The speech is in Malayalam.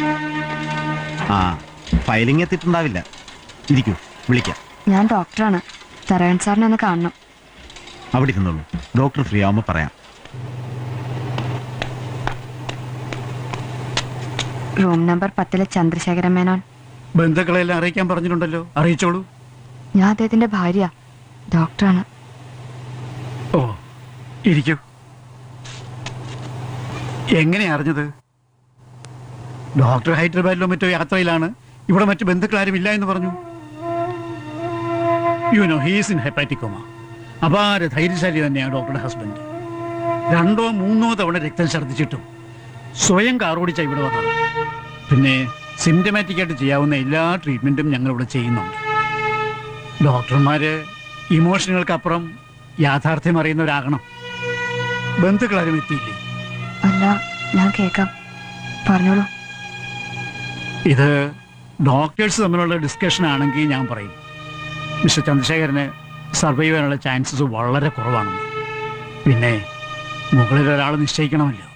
ആ ഫയലിംഗ് എത്തിയിട്ടുണ്ടാവില്ല ഇരിക്കൂ വിളിക്കാം ഞാൻ ഡോക്ടറാണ് തരകൻ സാറിനെ ഒന്ന് കാണണം അവിടെ ഇരുന്നുള്ളൂ ഡോക്ടർ ഫ്രീ ആവുമ്പോൾ പറയാം റൂം നമ്പർ പത്തിലെ ചന്ദ്രശേഖരൻ മേനോൻ ബന്ധുക്കളെല്ലാം അറിയിക്കാൻ പറഞ്ഞിട്ടുണ്ടല്ലോ അറിയിച്ചോളൂ ഞാൻ അദ്ദേഹത്തിന്റെ ഭാര്യ ഡോക്ടറാണ് ഓ ഇരിക്കൂ എങ്ങനെ അറിഞ്ഞത് ഡോക്ടർ ഹൈദരാബാദിലോ മറ്റോ യാത്രയിലാണ് ഇവിടെ മറ്റു ബന്ധുക്കളാരും ഇല്ല എന്ന് പറഞ്ഞു you know he's in hepatic coma അപാര ധൈര്യശാലി തന്നെയാണ് ഡോക്ടറുടെ ഹസ്ബൻഡ് രണ്ടോ മൂന്നോ തവണ രക്തം ഛർദ്ദിച്ചിട്ടും സ്വയം കാറോടിച്ച ഇവിടെ വന്നത് പിന്നെ സിംറ്റമാറ്റിക് ആയിട്ട് ചെയ്യാവുന്ന എല്ലാ ട്രീറ്റ്മെന്റും ഞങ്ങൾ ഇവിടെ ചെയ്യുന്നുണ്ട് ഡോക്ടർമാര് ഇമോഷനുകൾക്കപ്പുറം യാഥാർത്ഥ്യം അറിയുന്നവരാകണം ബന്ധുക്കളാരും എത്തിയില്ലേ അല്ല ഞാൻ കേൾക്കാം പറഞ്ഞോളൂ ഇത് ഡോക്ടേഴ്സ് തമ്മിലുള്ള ഡിസ്കഷൻ ആണെങ്കിൽ ഞാൻ പറയും മിസ്റ്റർ ചന്ദ്രശേഖരന് സർവൈവ് ചെയ്യാനുള്ള ചാൻസസ് വളരെ കുറവാണെന്ന് പിന്നെ മുകളിൽ ഒരാൾ നിശ്ചയിക്കണമല്ലോ